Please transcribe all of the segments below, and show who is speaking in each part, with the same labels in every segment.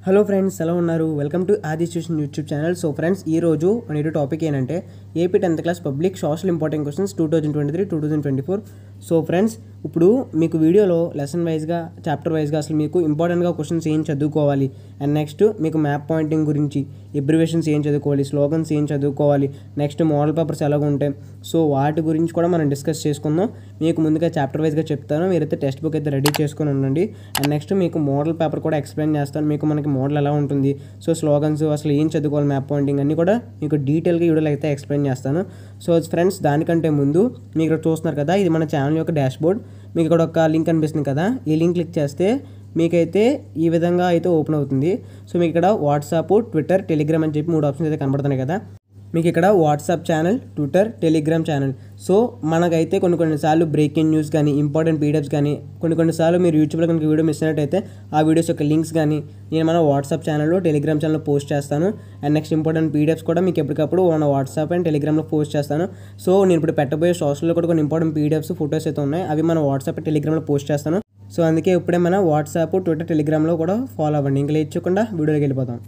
Speaker 1: hello friends ఎలా ఉన్నారు welcome to Aadi tuition YouTube channel so friends ఈ రోజు మన ఇటు టాపిక్ ఏంటంటే AP tenth class public social important questions two thousand twenty three two thousand twenty four so friends ఇప్పుడు మీకు వీడియోలో లెసన్ వైజ్గా చాప్టర్ వైజ్గా అసలు మీకు ఇంపార్టెంట్గా క్వశ్చన్స్ ఏం చదువుకోవాలి అండ్ నెక్స్ట్ మీకు మ్యాప్ పాయింటింగ్ గురించి ఎబ్రివేషన్స్ ఏం చదువుకోవాలి స్లోగన్స్ ఏం చదువుకోవాలి నెక్స్ట్ మోడల్ పేపర్స్ ఎలాగ ఉంటాయి సో వాటి గురించి కూడా మనం డిస్కస్ చేసుకుందాం మీకు ముందుగా చాప్టర్ వైజ్గా చెప్తాను మీరైతే టెక్స్ట్ బుక్ అయితే రెడీ చేసుకొని ఉండండి అండ్ నెక్స్ట్ మీకు మోడల్ పేపర్ కూడా ఎక్స్ప్లెయిన్ చేస్తాను మీకు మనకి మోడల్ ఎలా ఉంటుంది సో స్లోగన్స్ అసలు ఏం చదువుకోవాలి మ్యాప్ పాయింటింగ్ అన్నీ కూడా మీకు డీటెయిల్గా వీడియోలో అయితే ఎక్స్ప్లెయిన్ చేస్తాను సో ఫ్రెండ్స్ దానికంటే ముందు మీరు ఇక్కడ చూస్తున్నారు కదా ఇది మన ఛానల్ యొక్క డాష్ బోర్డ్ మీకు ఇక్కడ ఒక లింక్ కనిపిస్తుంది కదా ఈ లింక్ క్లిక్ చేస్తే మీకైతే ఈ విధంగా అయితే ఓపెన్ అవుతుంది సో మీకు ఇక్కడ వాట్సాప్ ట్విట్టర్ టెలిగ్రామ్ అని చెప్పి మూడు ఆప్షన్స్ అయితే కనబడుతున్నాయి కదా మీకు ఇక్కడ WhatsApp channel Twitter Telegram channel so మనకైతే కొన్ని కొన్నిసార్లు బ్రేకింగ్ న్యూస్ కానీ ఇంపార్టెంట్ పీడిఎఫ్స్ కానీ కొన్ని కొన్నిసార్లు మీరు యూట్యూబ్లో కనుక వీడియో మిస్ అయినట్టయితే ఆ వీడియోస్ యొక్క లింక్స్ కానీ నేను మన వాట్సాప్ ఛానల్లో టెలిగ్రామ్ ఛానల్లో పోస్ట్ చేస్తాను అండ్ నెక్స్ట్ ఇంపార్టెంట్ పీడిఎఫ్స్ కూడా మీకు ఎప్పటికప్పుడు మన వాట్సాప్ అండ్ టెలిగ్రామ్లో పోస్ట్ చేస్తాను సో నేను ఇప్పుడు పెట్టబోయే సోషల్లో కూడా కొన్ని ఇంపార్టెంట్ పీడిఎఫ్స్ ఫొటోస్ అయితే ఉన్నాయి అవి మన వాట్సాప్ అండ్ టెలిగ్రామ్లో పోస్ట్ చేస్తాను సో అందుకే ఇప్పుడే మన వాట్సాప్ ట్విట్టర్ టెలిగ్రామ్లో కూడా ఫాలో అవ్వండి ఇంకా లేచకుండా వీడియోకి వెళ్ళిపోతాం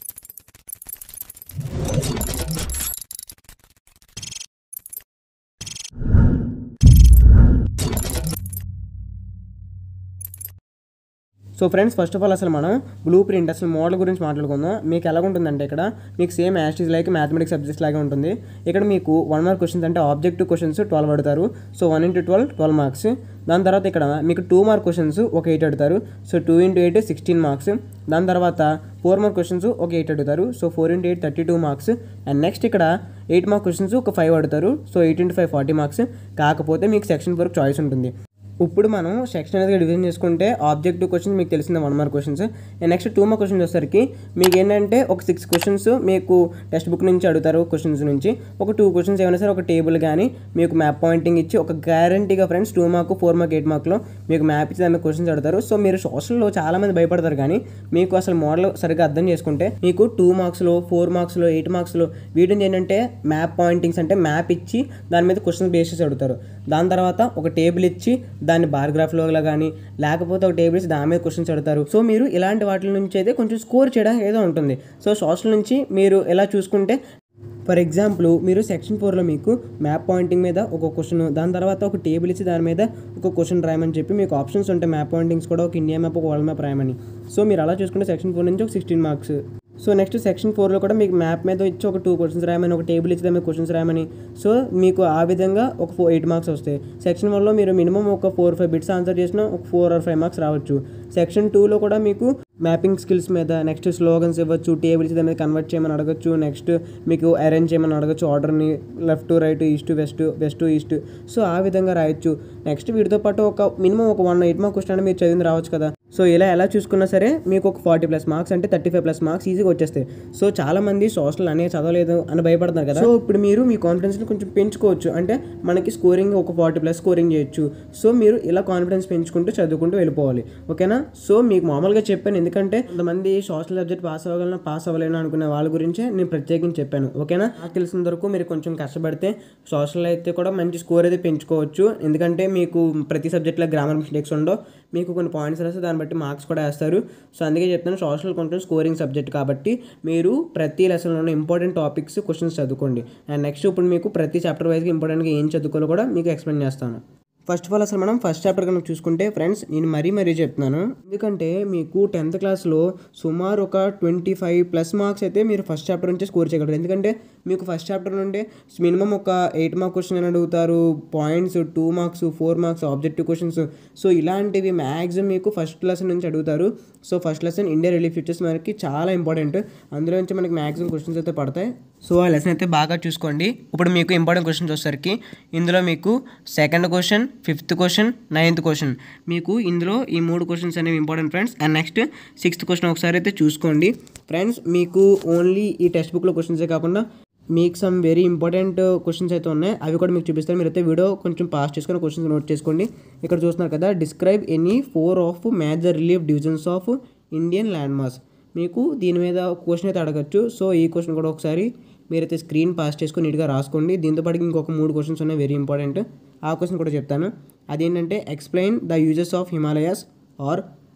Speaker 1: so friends first of all అసలు మనం బ్లూ ప్రింట్ అసలు మోడల్ గురించి మాట్లాడుకుందాం మీకు ఎలా ఉంటుందంటే ఇక్కడ మీకు సేమ్ యాస్టీస్ లైక్ మ్యాథమెటిక్స్ సబ్జెక్ట్స్ లాగే ఉంటుంది ఇక్కడ మీకు వన్ మార్క్ క్వశ్చన్స్ అంటే ఆబ్జెక్టివ్ క్వశ్చన్స్ ట్వెల్వ్ అడుగుతారు so one into twelve twelve marks దాని తర్వాత ఇక్కడ మీకు టూ మార్క్ క్వశ్చన్స్ ఒక ఎయిట్ అడుగుతారు so two into eight sixteen marks దాని తర్వాత ఫోర్ మార్క్ క్వశ్చన్స్ ఒక ఎయిట్ అడుగుతారు so four into eight thirty two marks and next ఇక్కడ ఎయిట్ మార్క్ క్వశ్చన్స్ ఒక ఫైవ్ అడుగుతారు so eight into five forty marks కాకపోతే మీకు సెక్షన్ వరకు చాయిస్ ఉంటుంది ఇప్పుడు మనం సెక్షన్ అనేది డివిజన్ చేసుకుంటే ఆబ్జెక్టివ్ క్వశ్చన్స్ మీకు తెలిసిన one mark questions and next two mark questions వచ్చేసరికి మీకు ఏంటంటే ఒక సిక్స్ క్వశ్చన్స్ మీకు టెక్స్ట్ బుక్ నుంచి అడుగుతారు క్వశ్చన్స్ నుంచి ఒక టూ క్వశ్చన్స్ ఏమైనా సరే ఒక టేబుల్ కానీ మీకు మ్యాప్ పాయింటింగ్ ఇచ్చి ఒక గ్యారంటీగా friends two mark four mark eight మార్క్లో మీకు మ్యాప్ ఇచ్చి దాని క్వశ్చన్స్ అడుగుతారు సో మీరు సోషల్లో చాలామంది భయపడతారు కానీ మీకు అసలు మోడల్ సరిగ్గా అర్థం చేసుకుంటే మీకు టూ మార్క్స్లో ఫోర్ మార్క్స్లో ఎయిట్ మార్క్స్లో వీటిని ఏంటంటే మ్యాప్ పాయింటింగ్స్ అంటే మ్యాప్ ఇచ్చి దాని మీద క్వశ్చన్స్ బేస్ చేసి అడుగుతారు దాని తర్వాత ఒక టేబుల్ ఇచ్చి దాన్ని బార్గ్రాఫ్లో కానీ లేకపోతే ఒక టేబుల్ ఇచ్చి దాని మీద క్వశ్చన్స్ అడుగుతారు సో మీరు ఇలాంటి వాటి నుంచి అయితే కొంచెం స్కోర్ చేయడానికి ఏదో ఉంటుంది సో సోషల్ నుంచి మీరు ఎలా చూసుకుంటే ఫర్ ఎగ్జాంపుల్ మీరు సెక్షన్ ఫోర్లో మీకు మ్యాప్ పాయింటింగ్ మీద ఒక క్వశ్చన్ దాని తర్వాత ఒక టేబుల్ ఇచ్చి దాని మీద ఒక క్వశ్చన్ రాయమని చెప్పి మీకు ఆప్షన్స్ ఉంటాయి మ్యాప్ పాయింటింగ్స్ కూడా ఒక ఇండియా మ్యాప్ ఒక వరల్డ్ మ్యాప్ రాయమని సో మీరు అలా చూసుకుంటే సెక్షన్ ఫోర్ నుంచి ఒక sixteen marks so next section ఫోర్లో కూడా మీకు మ్యాప్ మీద ఇచ్చి ఒక టూ క్వశ్చన్స్ రాయమని ఒక టేబుల్ ఇచ్చి దాని మీద క్వశ్చన్స్ రాయమని సో మీకు ఆ విధంగా ఒక ఫోర్ ఎయిట్ మార్క్స్ వస్తాయి సెక్షన్ వన్లో మీరు మినిమం ఒక ఫోర్ ఫైవ్ బిట్స్ ఆన్సర్ చేసినా ఒక ఫోర్ ఆర్ ఫైవ్ మార్క్స్ రావచ్చు సెక్షన్ టూలో కూడా మీకు మ్యాపింగ్ స్కిల్స్ మీద నెక్స్ట్ స్లోగన్స్ ఇవ్వచ్చు టేబుల్స్ దాని మీద కన్వర్ట్ చేయమని అడగచ్చు నెక్స్ట్ మీకు అరేంజ్ చేయమని అడగచ్చు ఆర్డర్ని left to right east west west to east so ఆ విధంగా రాయొచ్చు నెక్స్ట్ వీటితో పాటు ఒక మినిమం ఒక వన్ ఎయిట్ మార్క్ క్వశ్చన్ మీరు చదివింది రావచ్చు కదా సో ఇలా ఎలా చూసుకున్నా సరే మీకు ఒక ఫార్టీ ప్లస్ మార్క్స్ అంటే థర్టీ ఫైవ్ ప్లస్ మార్క్స్ ఈజీగా వచ్చేస్తాయి సో చాలా మంది సోషల్ అనేది చదవలేదు అని భయపడుతున్నారు కదా సో ఇప్పుడు మీరు మీ కాన్ఫిడెన్స్ని కొంచెం పెంచుకోవచ్చు అంటే మనకి స్కోరింగ్ ఒక ఫార్టీ ప్లస్ స్కోరింగ్ చేయొచ్చు సో మీరు ఇలా కాన్ఫిడెన్స్ పెంచుకుంటూ చదువుకుంటూ వెళ్ళిపోవాలి ఓకేనా సో మీకు మామూలుగా చెప్పాను ఎందుకంటే కొంతమంది సోషల్ సబ్జెక్ట్ పాస్ అవ్వగలను పాస్ అవ్వలేను అనుకునే వాళ్ళ గురించే నేను ప్రత్యేకించి చెప్పాను ఓకేనా నాకు తెలిసిన వరకు మీరు కొంచెం కష్టపడితే సోషల్ అయితే కూడా మంచి స్కోర్ అయితే పెంచుకోవచ్చు ఎందుకంటే మీకు ప్రతి సబ్జెక్ట్లో గ్రామర్ మిస్టేక్స్ ఉండవు మీకు కొన్ని పాయింట్స్ రాస్తే దాన్ని బట్టి మార్క్స్ కూడా వేస్తారు సో అందుకే చెప్తాను సోషల్ కొంచెం స్కోరింగ్ సబ్జెక్ట్ కాబట్టి మీరు ప్రతి లెసన్లో ఉన్న ఇంపార్టెంట్ టాపిక్స్ క్వశ్చన్స్ చదువుకోండి అండ్ నెక్స్ట్ ఇప్పుడు మీకు ప్రతి చాప్టర్ వైజ్గా ఇంపార్టెంట్గా ఏం చదువుకోవాలో కూడా మీకు ఎక్స్ప్లెయిన్ చేస్తాను ఫస్ట్ ఆఫ్ ఆల్ అసలు మనం ఫస్ట్ చాప్టర్ కనుక చూసుకుంటే ఫ్రెండ్స్ నేను మరీ మరీ చెప్తున్నాను ఎందుకంటే మీకు టెన్త్ క్లాస్లో సుమారు ఒక ట్వంటీ ఫైవ్ ప్లస్ మార్క్స్ అయితే మీరు ఫస్ట్ చాప్టర్ నుంచి స్కోర్ చేయగలరు ఎందుకంటే మీకు ఫస్ట్ చాప్టర్ నుండి మినిమం ఒక ఎయిట్ మార్క్ క్వశ్చన్ అని అడుగుతారు points two marks four marks objective questions so ఇలాంటివి మ్యాక్సిమం మీకు ఫస్ట్ లెసన్ నుంచి అడుగుతారు so first lesson India relief features మనకి చాలా ఇంపార్టెంట్ అందులో నుంచి మనకి మ్యాక్సిమం క్వశ్చన్స్ అయితే పడతాయి సో ఆ లెసన్ అయితే బాగా చూసుకోండి ఇప్పుడు మీకు ఇంపార్టెంట్ క్వశ్చన్స్ వచ్చేసరికి ఇందులో మీకు second question fifth question ninth question మీకు ఇందులో ఈ మూడు క్వశ్చన్స్ అనేవి important friends and next sixth question ఒకసారి అయితే చూసుకోండి ఫ్రెండ్స్ మీకు ఓన్లీ ఈ టెక్స్ట్ బుక్లో క్వశ్చన్సే కాకుండా మీకు సమ్ వెరీ ఇంపార్టెంట్ క్వశ్చన్స్ అయితే ఉన్నాయి అవి కూడా మీకు చూపిస్తాను మీరైతే వీడియో కొంచెం పాస్ చేసుకొని క్వశ్చన్స్ నోట్ చేసుకోండి ఇక్కడ చూస్తున్నారు కదా describe any four of major relief divisions of Indian landmass మీకు దీని మీద క్వశ్చన్ అయితే అడగచ్చు సో ఈ క్వశ్చన్ కూడా ఒకసారి మీరైతే స్క్రీన్ పాస్ చేసుకొని నీట్గా రాసుకోండి దీంతో పాటు ఇంకొక మూడు క్వశ్చన్స్ ఉన్నాయి వెరీ ఇంపార్టెంట్ ఆ క్వశ్చన్ కూడా చెప్తాను అదేంటంటే explain the uses of Himalayas or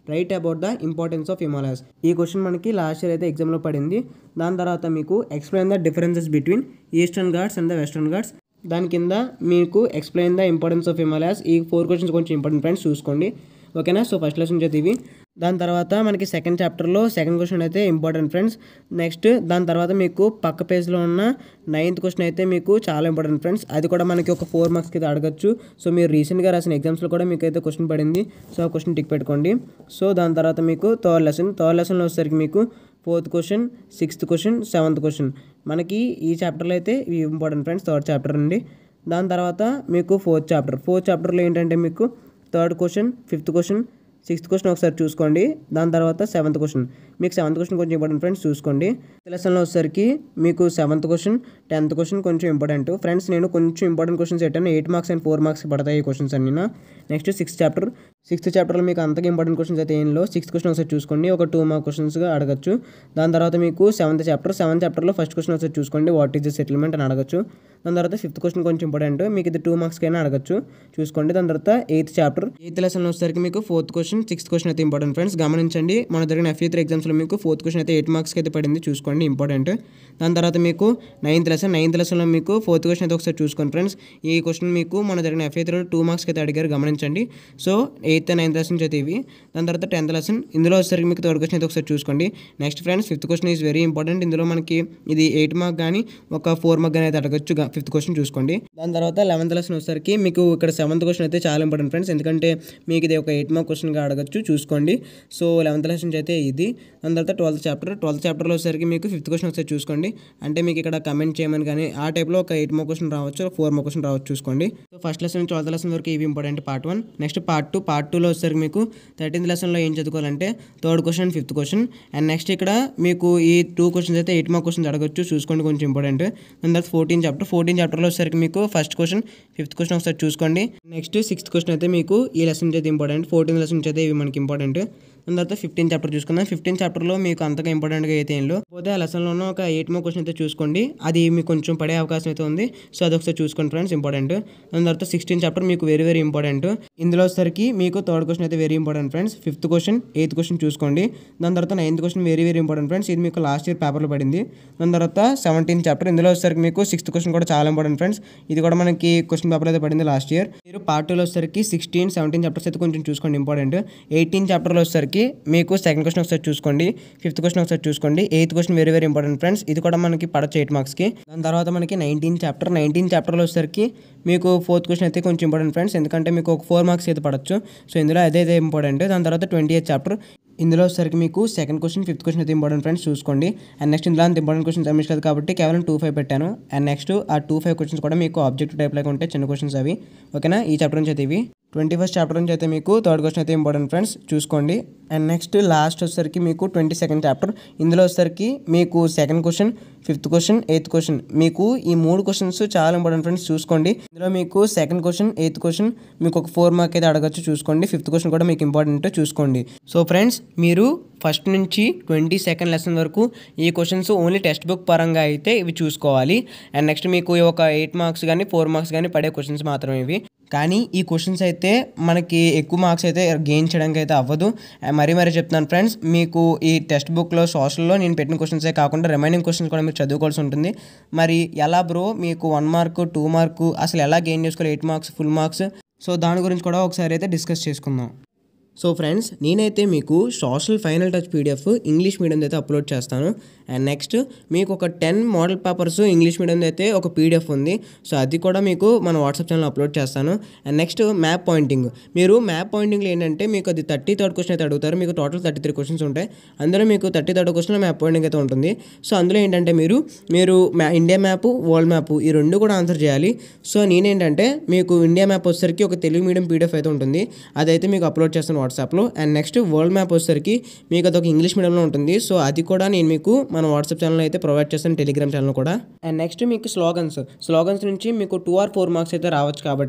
Speaker 1: write about the importance of Himalayas ఈ క్వశ్చన్ మనకి లాస్ట్ ఇయర్ అయితే ఎగ్జామ్లో పడింది దాని తర్వాత మీకు explain the differences between eastern Ghats and the western Ghats దాని కింద మీకు explain the importance of Himalayas ఈ ఫోర్ క్వశ్చన్స్ కొంచెం ఇంపార్టెంట్ ఫ్రెండ్స్ చూసుకోండి ఓకేనా సో ఫస్ట్ లెసన్ వచ్చేది ఇవి దాని తర్వాత మనకి సెకండ్ చాప్టర్లో సెకండ్ క్వశ్చన్ అయితే ఇంపార్టెంట్ ఫ్రెండ్స్ నెక్స్ట్ దాని తర్వాత మీకు పక్క పేజ్లో ఉన్న నైన్త్ క్వశ్చన్ అయితే మీకు చాలా ఇంపార్టెంట్ ఫ్రెండ్స్ అది కూడా మనకి ఒక ఫోర్ మార్క్స్కి అయితే అడగచ్చు సో మీరు రీసెంట్గా రాసిన ఎగ్జామ్స్లో కూడా మీకు అయితే క్వశ్చన్ పడింది సో ఆ క్వశ్చన్ టిక్ పెట్టుకోండి సో దాని తర్వాత మీకు థర్డ్ లెసన్ థర్డ్ లెసన్లో వచ్చేసరికి మీకు fourth question sixth question seventh question మనకి ఈ చాప్టర్లో అయితే ఇవి ఇంపార్టెంట్ ఫ్రెండ్స్ థర్డ్ చాప్టర్ అండి దాని తర్వాత మీకు ఫోర్త్ చాప్టర్ ఫోర్త్ చాప్టర్లో ఏంటంటే మీకు third question fifth question sixth question ఒకసారి చూసుకోండి దాని తర్వాత సెవెంత్ క్వశ్చన్ మీకు సెవెంత్ క్వశ్చన్ కొంచెం ఇంపార్టెంట్ ఫ్రెండ్స్ చూసుకోండి లెసన్లో వచ్చేసరికి మీకు సెవెంత్ క్వశ్చన్ టెన్త్ క్వశ్చన్ కొంచెం ఇంపార్టెంట్ ఫ్రెండ్స్ నేను కొంచెం ఇంపార్టెంట్ క్వశ్చన్స్ పెట్టాను eight marks and four marks పడతాయి ఈ క్వశ్చన్స్ అన్ని నెక్స్ట్ సిక్స్త్ చాప్టర్ సిక్స్త్ చాప్టర్లో మీకు అంతగా ఇంపార్టెంట్ క్వశ్చన్స్ అయితే ఏంలో సిక్స్త్ క్వశ్చన్ ఒకసారి చూసుకోండి ఒక టూ మార్క్ క్వశ్చన్స్గా అడగచ్చు దాని తర్వాత మీకు సెవెంత్ చాప్టర్ సెవెంత్ చాప్టర్లో ఫస్ట్ క్వశ్చన్ ఒకసారి చూసుకోండి వాట్ ఈజ్ ద సెటిల్మెంట్ అని అడగచ్చు దాని తర్వాత ఫిఫ్త్ క్వశ్చన్ కొంచెం ఇంపార్టెంట్ మీకు ఇది టూ మార్క్స్కి అయినా అడగచ్చు చూసుకోండి దాని తర్వాత ఎయిత్ చాప్టర్ ఎయిత్ లెసన్ వచ్చేసరికి మీకు ఫోర్త్ క్వశ్చన్ సిక్స్త్ క్వశ్చన్ అయితే ఇంపార్టెంట్ ఫ్రెండ్స్ గమనించండి మన జరిగిన ఎఫ్ఈ త్రీ ఎగ్జామ్స్లో మీకు ఫోర్త్ క్వశ్చన్ అయితే ఎయిట్ మార్క్స్కి అయితే పడింది చూసుకోండి ఇంపార్టెంట్ దాని తర్వాత మీకు నైన్త్ లెసన్ నైన్త్ లెసన్లో మీకు ఫోర్త్ క్వశ్చన్ అయితే ఒకసారి చూసుకోండి ఫ్రెండ్స్ ఈ క్వశ్చన్ మీకు మన జరిగిన ఎఫ్ఏ త్రీలో టూ మార్క్స్కి అయితే అడిగారు గమనించండి సో ఎయిత్ నైన్త్ లెసన్స్ అయితే ఇవి దాని తర్వాత టెన్త్ లెసన్ ఇందులో వచ్చేసరికి మీకు థర్డ్ క్వశ్చన్ అయితే ఒకసారి చూసుకోండి next friends fifth question is very important ఇందులో మనకి ఇది ఎయిట్ మార్క్ కానీ ఒక ఫోర్ మార్క్ కానీ అయితే అడగచ్చు ఫిఫ్త్ క్వశ్చన్ చూసుకోండి దాని తర్వాత లెవెన్త్ లెసన్ వచ్చేసరికి మీకు ఇక్కడ సెవెంత్ క్వశ్చన్ అయితే చాలా ఇంపార్టెంట్ ఫ్రెండ్స్ ఎందుకంటే మీకు ఇది ఒక ఎయిట్ మార్క్ క్వశ్చన్గా అడగచ్చు చూసుకోండి సో లెవెన్త్ లెసన్స్ అయితే ఇది దాని తర్వాత ట్వెల్త్ చాప్టర్ ట్వెల్త్ చాప్టర్లో వచ్చేసరికి మీకు ఫిఫ్త్ క్వశ్చన్ ఒకసారి చూసుకోండి అంటే మీకు ఇక్కడ కమెంట్ చేయమని కానీ ఆ టైప్లో ఒక ఎయిట్ మార్క్ క్వశ్చన్ రావచ్చు ఫోర్ మార్క్ క్వశ్చన్ రావచ్చు చూసుకోండి so first lesson twelfth lesson వరకు ఇవి important part one next part two part టూలో వచ్చేసరికి మీకు థర్టీన్త్ లెసన్లో ఏం చదువుకోవాలంటే third question fifth question and next ఇక్కడ మీకు ఈ టూ క్వశ్చన్స్ అయితే ఎయిట్ మార్క్ క్వశ్చన్స్ అడగచ్చు చూసుకోండి కొంచెం ఇంపార్టెంట్ దాని తర్వాత ఫోర్టీన్ చాప్టర్ ఫోర్టీన్ చాప్టర్లో వచ్చేసరికి మీకు ఫస్ట్ క్వశ్చన్ ఫిఫ్త్ క్వశ్చన్ ఒకసారి చూసుకోండి నెక్స్ట్ సిక్స్త్ క్వశ్చన్ అయితే మీకు ఈ లెసన్ అయితే ఇంపార్టెంట్ ఫోర్టీన్ లెసన్స్ అయితే ఇవి మనకి ఇంపార్టెంట్ దాని తర్వాత ఫిఫ్టీన్ చాప్టర్ చూసుకుందాం ఫిఫ్టీన్ చాప్టర్లో మీకు అంతగా ఇంపార్టెంట్గా అయితే ఏం లేవు పోతే ఆ లెసన్లోనూ ఒక ఎయిట్ మో క్వశ్చన్ అయితే చూసుకోండి అది మీకు కొంచెం పడే అవకాశం అయితే ఉంది సో అది ఒకసారి చూసుకోండి ఫ్రెండ్స్ ఇంపార్టెంట్ దాని తర్వాత సిక్స్టీన్ చాప్టర్ మీకు వెరీ వెరీ ఇంపార్టెంట్ ఇందులో వచ్చేసరికి మీకు థర్డ్ క్వశ్చన్ అయితే very important friends fifth question eighth question చూసుకోండి దాని తర్వాత ninth question very very important friends ఇది మీకు లాస్ట్ ఇయర్ పేపర్లో పడింది దాని తర్వాత సెవెంటీన్ చాప్టర్ ఇందులో వచ్చేసరికి మీకు సిక్స్త్ క్వశ్చన్ కూడా చాలా ఇంపార్టెంట్ ఫ్రెండ్స్ ఇది కూడా మనకి క్వశ్చన్ పేపర్ అయితే పడింది లాస్ట్ ఇయర్ మీరు పార్ట్ టూలో వచ్చేసరికి సిక్స్టీన్ సెవెంటీన్ చాప్టర్స్ అయితే కొంచెం చూసుకోండి ఇంపార్టెంట్ ఎయిటీన్ చాప్టర్లో వచ్చేసరికి మీకు సెకండ్ క్వశ్చన్ ఒకసారి చూసుకోండి ఫిఫ్త్ క్వశ్చన్ ఒకసారి చూసుకోండి eighth question very very important friends ఇది కూడా మనకి పడచ్చు ఎయిట్ మార్క్స్కి దాని తర్వాత మనకి నైన్టీన్ చాప్టర్ నైన్టీన్ చాప్టర్లో వచ్చేసరికి మీకు ఫోర్త్ క్వశ్చన్ అయితే కొంచెం ఇంపార్టెంట్ ఫ్రెండ్స్ ఎందుకంటే మీకు ఒక ఫోర్ మార్క్స్ అయితే పడచ్చు సో ఇందులో అదే అయితే ఇంపార్టెంట్ దాని తర్వాత ట్వంటీ ఎయిత్ చాప్టర్ ఇందులో వచ్చేసరికి మీకు సెకండ్ క్వశ్చన్ ఫిఫ్త్ క్వశ్చన్ అయితే ఇంపార్టెంట్ ఫ్రెండ్స్ చూసుకోండి అండ్ నెక్స్ట్ ఇందులో అంత ఇంపార్టెంట్ క్వశ్చన్స్ సబ్మిట్ కాదు కాబట్టి కేవలం టూ ఫైవ్ పెట్టాను అండ్ నెక్స్ట్ ఆ టూ ఫైవ్ క్వశ్చన్స్ కూడా మీకు ఆబ్జెక్టివ్ టైప్ లాగా ఉంటాయి చిన్న క్వశ్చన్స్ అవి ఓకేనా ఈ చాప్టర్ నుంచి అయితే ఇవి ట్వంటీ ఫస్ట్ చాప్టర్ నుంచి అయితే మీకు థర్డ్ క్వశ్చన్ అయితే ఇంపార్టెంట్ ఫ్రెండ్స్ చూసుకోండి అండ్ నెక్స్ట్ లాస్ట్ వచ్చేసరికి మీకు ట్వంటీ సెకండ్ చాప్టర్ ఇందులో వచ్చేసరికి మీకు second question fifth question eighth question మీకు ఈ మూడు క్వశ్చన్స్ చాలా ఇంపార్టెంట్ ఫ్రెండ్స్ చూసుకోండి ఇందులో మీకు సెకండ్ క్వశ్చన్ ఎయిత్ క్వశ్చన్ మీకు ఒక ఫోర్ మార్క్ అయితే అడగచ్చు చూసుకోండి ఫిఫ్త్ క్వశ్చన్ కూడా మీకు ఇంపార్టెంట్ చూసుకోండి సో ఫ్రెండ్స్ మీరు ఫస్ట్ నుంచి ట్వంటీ సెకండ్ లెసన్ వరకు ఈ క్వశ్చన్స్ ఓన్లీ టెక్స్ట్ బుక్ పరంగా అయితే ఇవి చూసుకోవాలి అండ్ నెక్స్ట్ మీకు ఒక ఎయిట్ మార్క్స్ కానీ ఫోర్ మార్క్స్ కానీ పడే క్వశ్చన్స్ మాత్రమే ఇవి కానీ ఈ క్వశ్చన్స్ అయితే మనకి ఎక్కువ మార్క్స్ అయితే గెయిన్ చేయడానికి అయితే అవ్వదు అండ్ మరీ మరీ చెప్తున్నాను ఫ్రెండ్స్ మీకు ఈ టెక్స్ట్ బుక్లో సోషల్లో నేను పెట్టిన క్వశ్చన్సే కాకుండా రిమైనింగ్ క్వశ్చన్స్ కూడా మీరు చదువుకోవాల్సి ఉంటుంది మరి ఎలా బ్రో మీకు వన్ మార్క్ టూ మార్క్ అసలు ఎలా గెయిన్ చేసుకోవాలి eight marks full marks so దాని గురించి కూడా ఒకసారి అయితే డిస్కస్ చేసుకుందాం సో ఫ్రెండ్స్ నేనైతే మీకు social final touch PDF English medium అయితే అప్లోడ్ చేస్తాను అండ్ నెక్స్ట్ మీకు ఒక ten model papers English medium అయితే ఒక పీడిఎఫ్ ఉంది సో అది కూడా మీకు మన వాట్సాప్ ఛానల్ అప్లోడ్ చేస్తాను అండ్ నెక్స్ట్ మ్యాప్ పాయింటింగ్ మీరు మ్యాప్ పాయింటింగ్లో ఏంటంటే మీకు అది థర్టీ థర్డ్ క్వశ్చన్ అయితే అడుగుతారు మీకు టోటల్ థర్టీ త్రీ క్వశ్చన్స్ ఉంటాయి అందులో మీకు thirty third question map pointing అయితే ఉంటుంది సో అందులో ఏంటంటే మీరు మీరు మ్యా ఇండియా మ్యాప్ వరల్డ్ మ్యాప్ ఈ రెండు కూడా ఆన్సర్ చేయాలి సో నేనేంటంటే మీకు ఇండియా మ్యాప్ వచ్చేసరికి ఒక తెలుగు మీడియం పీడిఎఫ్ అయితే ఉంటుంది అదైతే మీకు అప్లోడ్ చేస్తాను వాట్సాప్లో అండ్ నెక్స్ట్ వరల్డ్ మ్యాప్ వచ్చేసరికి మీకు అదొక ఇంగ్లీష్ మీడియంలో ఉంటుంది సో అది కూడా నేను మీకు మన వాట్సాప్ ఛానల్ అయితే ప్రొవైడ్ చేస్తాను టెలిగ్రామ్ ఛానల్ కూడా అండ్ నెక్స్ట్ మీకు స్లోగన్స్ స్లోగన్స్ నుంచి మీకు టూ ఆర్ ఫోర్ మార్క్స్ అయితే రావచ్చు కాబట్టి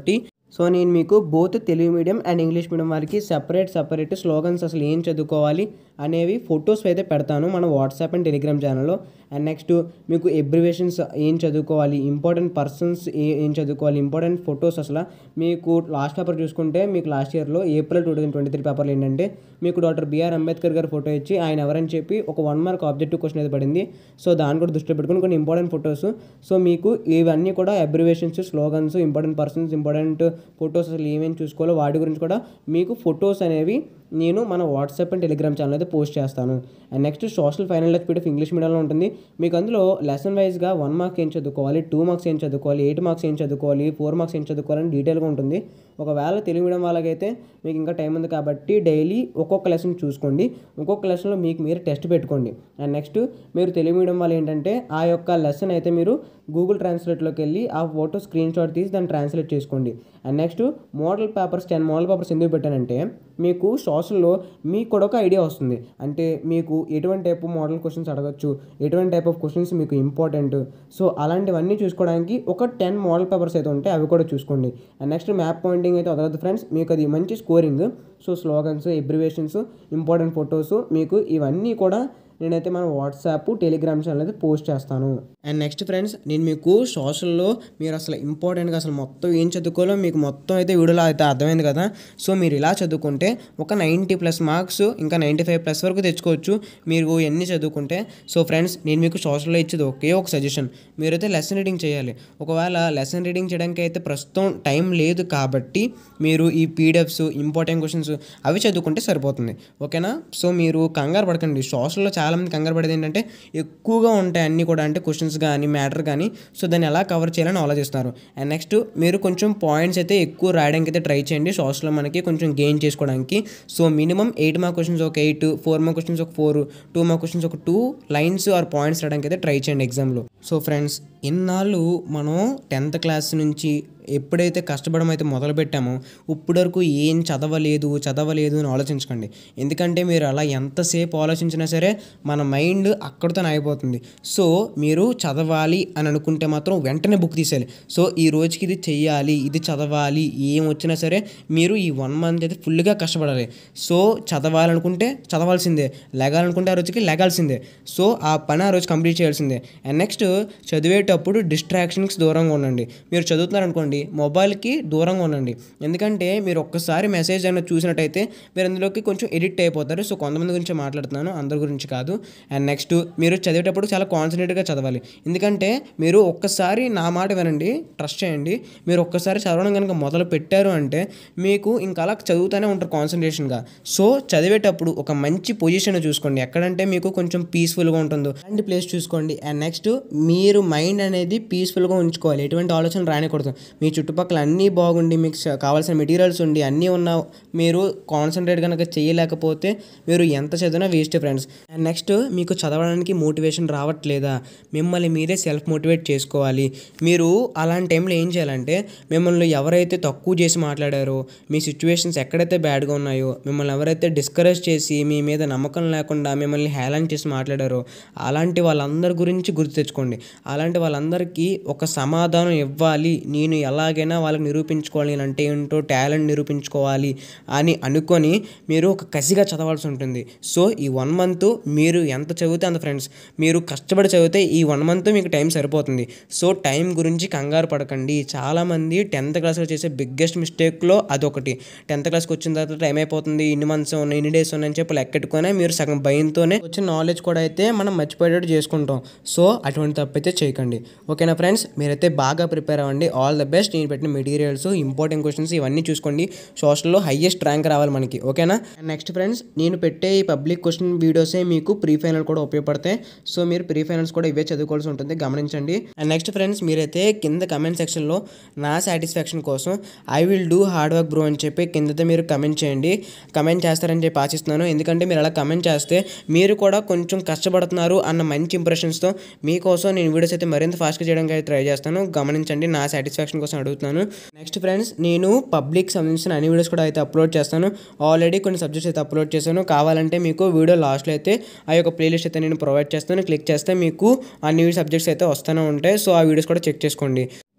Speaker 1: సో నేను మీకు both Telugu medium and English medium వారికి సపరేట్ సపరేట్ స్లోగన్స్ అసలు ఏం చదువుకోవాలి అనేవి ఫొటోస్ అయితే పెడతాను మన వాట్సాప్ అండ్ టెలిగ్రామ్ ఛానల్లో అండ్ నెక్స్ట్ మీకు ఎబ్రివేషన్స్ ఏం చదువుకోవాలి ఇంపార్టెంట్ పర్సన్స్ ఏ ఏం చదువుకోవాలి ఇంపార్టెంట్ ఫొటోస్ అసలు మీకు లాస్ట్ పేపర్ చూసుకుంటే మీకు లాస్ట్ ఇయర్లో April two thousand twenty three పేపర్లో ఏంటంటే మీకు డాక్టర్ బిఆర్ అంబేద్కర్ గారి ఫోటో ఇచ్చి ఆయన ఎవరని చెప్పి ఒక వన్ మార్క్ ఆబ్జెక్టివ్ క్వశ్చన్ అయితే పడింది సో దాన్ని కూడా దృష్టిలో పెట్టుకుని కొన్ని ఇంపార్టెంట్ ఫొటోస్ సో మీకు ఇవన్నీ కూడా abbreviations slogans important persons important photos అసలు ఏమేమి చూసుకోవాలో వాటి గురించి కూడా మీకు ఫొటోస్ అనేవి నేను మన వాట్సాప్ అండ్ టెలిగ్రామ్ ఛానల్ అయితే పోస్ట్ చేస్తాను and next social final touch PDF English మీడియంలో ఉంటుంది మీకు అందులో లెసన్ వైజ్గా వన్ మార్క్ ఏం చదువుకోవాలి టూ మార్క్స్ ఏం చదువుకోవాలి ఎయిట్ మార్క్స్ ఏం చదువుకోవాలి ఫోర్ మార్క్స్ ఏం చదువుకోవాలని డీటెయిల్గా ఉంటుంది ఒకవేళ తెలుగు మీడియం వాళ్ళకైతే మీకు ఇంకా టైం ఉంది కాబట్టి డైలీ ఒక్కొక్క లెసన్ చూసుకోండి ఒక్కొక్క లెసన్లో మీకు మీరు టెస్ట్ పెట్టుకోండి అండ్ నెక్స్ట్ మీరు తెలుగు మీడియం వాళ్ళు ఏంటంటే ఆ యొక్క లెసన్ అయితే మీరు గూగుల్ ట్రాన్స్లేట్లోకి వెళ్ళి ఆ ఫోటో స్క్రీన్ షాట్ తీసి దాన్ని ట్రాన్స్లేట్ చేసుకోండి and next model papers ten model papers ఎందుకు పెట్టానంటే మీకు సోషల్లో మీకు కూడా ఒక ఐడియా వస్తుంది అంటే మీకు ఎటువంటి టైప్ మోడల్ క్వశ్చన్స్ అడగచ్చు ఎటువంటి టైప్ ఆఫ్ క్వశ్చన్స్ మీకు ఇంపార్టెంట్ సో అలాంటివన్నీ చూసుకోవడానికి ఒక టెన్ మోడల్ పేపర్స్ అయితే ఉంటాయి అవి కూడా చూసుకోండి అండ్ నెక్స్ట్ మ్యాప్ పాయింటింగ్ అయితే వదలదు ఫ్రెండ్స్ మీకు అది మంచి scoring so slogans abbreviations important photos మీకు ఇవన్నీ కూడా నేనైతే మన వాట్సాప్ టెలిగ్రామ్ ఛానల్ అయితే పోస్ట్ చేస్తాను అండ్ నెక్స్ట్ ఫ్రెండ్స్ నేను మీకు సోషల్లో మీరు అసలు ఇంపార్టెంట్గా అసలు మొత్తం ఏం చదువుకోవాలో మీకు మొత్తం అయితే వీడియోలో అయితే అర్థమైంది కదా సో మీరు ఇలా చదువుకుంటే ఒక నైంటీ ప్లస్ మార్క్స్ ఇంకా నైంటీ ఫైవ్ ప్లస్ వరకు తెచ్చుకోవచ్చు మీరు ఎన్ని చదువుకుంటే సో ఫ్రెండ్స్ నేను మీకు సోషల్లో ఇచ్చేది ఒకే ఒక సజెషన్ మీరైతే లెసన్ రీడింగ్ చేయాలి ఒకవేళ లెసన్ రీడింగ్ చేయడానికి అయితే ప్రస్తుతం టైం లేదు కాబట్టి మీరు ఈ పీడిఎఫ్స్ ఇంపార్టెంట్ క్వశ్చన్స్ అవి చదువుకుంటే సరిపోతుంది ఓకేనా సో మీరు కంగారు పడకండి సోషల్లో చాలామంది కంగారు పడేది ఏంటంటే ఎక్కువగా ఉంటాయి అన్నీ కూడా అంటే క్వశ్చన్స్ కానీ మ్యాటర్ కానీ సో దాన్ని ఎలా కవర్ చేయాలని ఆలోచిస్తారు అండ్ నెక్స్ట్ మీరు కొంచెం పాయింట్స్ అయితే ఎక్కువ రాయడానికి అయితే ట్రై చేయండి సోషల్లో మనకి కొంచెం గెయిన్ చేసుకోవడానికి so minimum eight mark questions ఒక ఎయిట్ ఫోర్ మార్క్ క్వశ్చన్స్ ఒక ఫోర్ టూ మార్క్ క్వశ్చన్స్ ఒక టూ లైన్స్ ఆర్ పాయింట్స్ రాయడానికి అయితే ట్రై చేయండి ఎగ్జామ్లో సో ఫ్రెండ్స్ ఇన్నాళ్ళు మనం టెన్త్ క్లాస్ నుంచి ఎప్పుడైతే కష్టపడడం అయితే మొదలు పెట్టామో ఇప్పటి వరకు ఏం చదవలేదు చదవలేదు అని ఆలోచించకండి ఎందుకంటే మీరు అలా ఎంతసేపు ఆలోచించినా సరే మన మైండ్ అక్కడితో అయిపోతుంది సో మీరు చదవాలి అని అనుకుంటే మాత్రం వెంటనే బుక్ తీసేయాలి సో ఈ రోజుకి ఇది చెయ్యాలి ఇది చదవాలి ఏం వచ్చినా సరే మీరు ఈ వన్ మంత్ అయితే ఫుల్గా కష్టపడాలి సో చదవాలనుకుంటే చదవాల్సిందే లెగాలనుకుంటే ఆ రోజుకి లెగాల్సిందే సో ఆ పని ఆ రోజు కంప్లీట్ చేయాల్సిందే అండ్ నెక్స్ట్ చదివేటప్పుడు డిస్ట్రాక్షన్స్కి దూరంగా ఉండండి మీరు చదువుతున్నారు అనుకోండి మొబైల్కి దూరంగా ఉండండి ఎందుకంటే మీరు ఒక్కసారి మెసేజ్ అయినా చూసినట్టయితే మీరు అందులోకి కొంచెం ఎడిక్ట్ అయిపోతారు సో కొంతమంది గురించి మాట్లాడుతున్నాను అందరి గురించి కాదు అండ్ నెక్స్ట్ మీరు చదివేటప్పుడు చాలా కాన్సన్ట్రేట్గా చదవాలి ఎందుకంటే మీరు ఒక్కసారి నా మాట వినండి ట్రస్ట్ చేయండి మీరు ఒక్కసారి చదవడం కనుక మొదలు పెట్టారు అంటే మీకు ఇంకా అలా చదువుతూనే ఉంటారు కాన్సన్ట్రేషన్గా సో చదివేటప్పుడు ఒక మంచి పొజిషన్ చూసుకోండి ఎక్కడంటే మీకు కొంచెం పీస్ఫుల్గా ఉంటుందో అలాంటి ప్లేస్ చూసుకోండి అండ్ నెక్స్ట్ మీరు మైండ్ అనేది పీస్ఫుల్గా ఉంచుకోవాలి ఎటువంటి ఆలోచన రానికూడదు మీ చుట్టుపక్కల అన్నీ బాగుండి మీకు స- కావాల్సిన మెటీరియల్స్ ఉండి అన్నీ ఉన్న మీరు కాన్సన్ట్రేట్ కనుక చేయలేకపోతే మీరు ఎంత చదివినా వేస్ట్ ఫ్రెండ్స్ అండ్ నెక్స్ట్ మీకు చదవడానికి మోటివేషన్ రావట్లేదా మిమ్మల్ని మీరే సెల్ఫ్ మోటివేట్ చేసుకోవాలి మీరు అలాంటి టైంలో ఏం చేయాలంటే మిమ్మల్ని ఎవరైతే తక్కువ చేసి మాట్లాడారో మీ సిచ్యువేషన్స్ ఎక్కడైతే బ్యాడ్గా ఉన్నాయో మిమ్మల్ని ఎవరైతే డిస్కరేజ్ చేసి మీ మీద నమ్మకం లేకుండా మిమ్మల్ని హేళన చేసి మాట్లాడారో అలాంటి వాళ్ళందరి గురించి గుర్తు తెచ్చుకోండి అలాంటి వాళ్ళందరికీ ఒక సమాధానం ఇవ్వాలి నేను ఎలాగైనా వాళ్ళకి నిరూపించుకోవాలి నేను అంటే ఏంటో టాలెంట్ నిరూపించుకోవాలి అని అనుకొని మీరు ఒక కసిగా చదవాల్సి ఉంటుంది సో ఈ వన్ మంత్ మీరు ఎంత చదివితే అంత ఫ్రెండ్స్ మీరు కష్టపడి చదివితే ఈ వన్ మంత్ మీకు టైం సరిపోతుంది సో టైం గురించి కంగారు పడకండి చాలామంది టెన్త్ క్లాస్లో చేసే బిగ్గెస్ట్ మిస్టేక్లో అదొకటి టెన్త్ క్లాస్కి వచ్చిన తర్వాత టైం అయిపోతుంది ఇన్ని మంత్స్ ఉన్నాయి ఇన్ని డేస్ ఉన్నాయని చెప్పి లెక్కెట్టుకొని మీరు సగం భయంతోనే వచ్చిన నాలెడ్జ్ కూడా అయితే మనం మర్చిపోయేటట్టు చేసుకుంటాం సో అటువంటి తప్పు అయితే చేయకండి ఓకేనా ఫ్రెండ్స్ మీరైతే బాగా ప్రిపేర్ అవ్వండి ఆల్ ద బెస్ట్ నేను పెట్టిన మెటీరియల్స్ ఇంపార్టెంట్ క్వశ్చన్స్ ఇవన్నీ చూసుకోండి సోషల్లో హైయెస్ట్ ర్యాంక్ రావాలి మనకి ఓకేనా అండ్ నెక్స్ట్ ఫ్రెండ్స్ నేను పెట్టే ఈ పబ్లిక్ క్వశ్చన్ వీడియోసే మీకు ప్రీ ఫైనల్ కూడా ఉపయోగపడతాయి సో మీరు ప్రీ ఫైనల్స్ కూడా ఇవే చదువుకోవాల్సి ఉంటుంది గమనించండి అండ్ నెక్స్ట్ ఫ్రెండ్స్ మీరైతే కింద కమెంట్ సెక్షన్లో నా సాటిస్ఫాక్షన్ కోసం I will do hard work bro అని చెప్పి కిందతే మీరు కమెంట్ చేయండి కమెంట్ చేస్తారని చెప్పి ఆశిస్తున్నాను ఎందుకంటే మీరు అలా కమెంట్ చేస్తే మీరు కూడా కొంచెం కష్టపడుతున్నారు అన్న మంచి ఇంప్రెషన్స్తో మీకోసం నేను వీడియోస్ అయితే మరింత ఫాస్ట్గా చేయడానికి అయితే ట్రై చేస్తాను గమనించండి నా సాటిస్ఫాక్షన్ కోసం అడుగుతున్నాను నెక్స్ట్ ఫ్రెండ్స్ నేను పబ్లిక్ సంబంధించిన అన్ని వీడియోస్ కూడా అయితే అప్లోడ్ చేస్తాను ఆల్రెడీ కొన్ని సబ్జెక్ట్స్ అయితే అప్లోడ్ చేశాను కావాలంటే మీకు వీడియో లాస్ట్లో అయితే ఆ యొక్క ప్లేలిస్ట్ అయితే నేను ప్రొవైడ్ చేస్తాను క్లిక్ చేస్తే మీకు అన్ని సబ్జెక్ట్స్ అయితే వస్తూనే ఉంటాయి సో ఆ వీడియోస్ కూడా చెక్ చేసుకోండి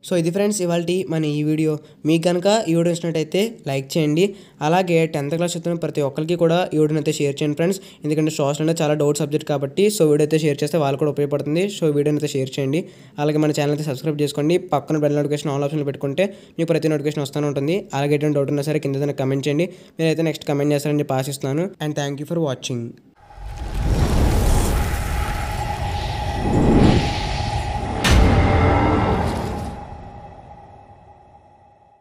Speaker 1: సో ఇది ఫ్రెండ్స్ ఇవాళ మన ఈ వీడియో మీకు కనుక ఈ వీడియో ఇచ్చినట్టయితే లైక్ చేయండి అలాగే టెన్త్ క్లాస్ చదువుతున్న ప్రతి ఒక్కరికి కూడా ఈ వీడియోని అయితే షేర్ చేయండి ఫ్రెండ్స్ ఎందుకంటే సోషల్ అనేది చాలా డౌట్ సబ్జెక్ట్ కాబట్టి సో వీడియో అయితే షేర్ చేస్తే వాళ్ళు కూడా ఉపయోగపడుతుంది సో వీడియోని అయితే షేర్ చేయండి అలాగే మన ఛానల్ అయితే సబ్స్క్రైబ్ చేసుకోండి పక్కన బెల్ నోటిఫికేషన్ ఆల్ ఆప్షన్ పెట్టుకుంటే మీకు ప్రతి నోటిఫికేషన్ వస్తూనే ఉంటుంది అలాగే ఎటువంటి డౌట్ ఉన్నా సరే కింద కమెంట్ చేయండి మీరైతే నెక్స్ట్ కమెంట్ చేస్తారని చెప్పి ఆశిస్తున్నాను and thank you for watching